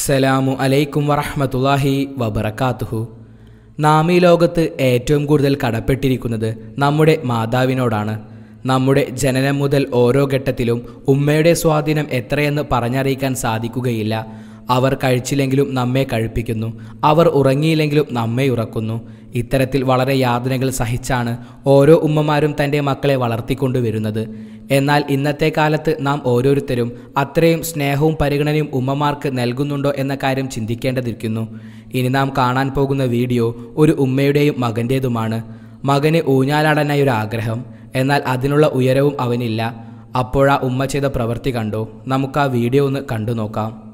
അസ്സലാമു അലൈക്കും വറഹ്മത്തുള്ളാഹി വബറകാതുഹു നാം ഈ ലോകത്ത് ഏറ്റവും കൂടുതൽ കടപ്പെട്ടിരിക്കുന്നത് നമ്മുടെ മാതാവിനോടാണ് നമ്മുടെ ജനനം മുതൽ ഓരോ ഘട്ടത്തിലും ഉമ്മയുടെ സ്വാധീനം എത്രയെന്ന് പറഞ്ഞറിയിക്കാൻ സാധിക്കുകയില്ല അവർ കഴിച്ചില്ലെങ്കിലും നമ്മെ കഴിപ്പിക്കുന്നു അവർ ഉറങ്ങിയില്ലെങ്കിലും നമ്മെ ഉറക്കുന്നു ഇത്തരത്തിൽ വളരെ യാതനകൾ സഹിച്ചാണ് ഓരോ ഉമ്മമാരും തൻ്റെ മക്കളെ വളർത്തിക്കൊണ്ടുവരുന്നത് എന്നാൽ ഇന്നത്തെ കാലത്ത് നാം ഓരോരുത്തരും അത്രയും സ്നേഹവും പരിഗണനയും ഉമ്മമാർക്ക് നൽകുന്നുണ്ടോ എന്ന കാര്യം ചിന്തിക്കേണ്ടതിരിക്കുന്നു ഇനി നാം കാണാൻ പോകുന്ന വീഡിയോ ഒരു ഉമ്മയുടെയും മകൻ്റേതുമാണ് മകന് ഊഞ്ഞാലാടാനായി ഒരു ആഗ്രഹം എന്നാൽ അതിനുള്ള ഉയരവും അവനില്ല അപ്പോഴാ ഉമ്മ ചെയ്ത പ്രവൃത്തി കണ്ടോ നമുക്ക് ആ വീഡിയോ ഒന്ന് കണ്ടു നോക്കാം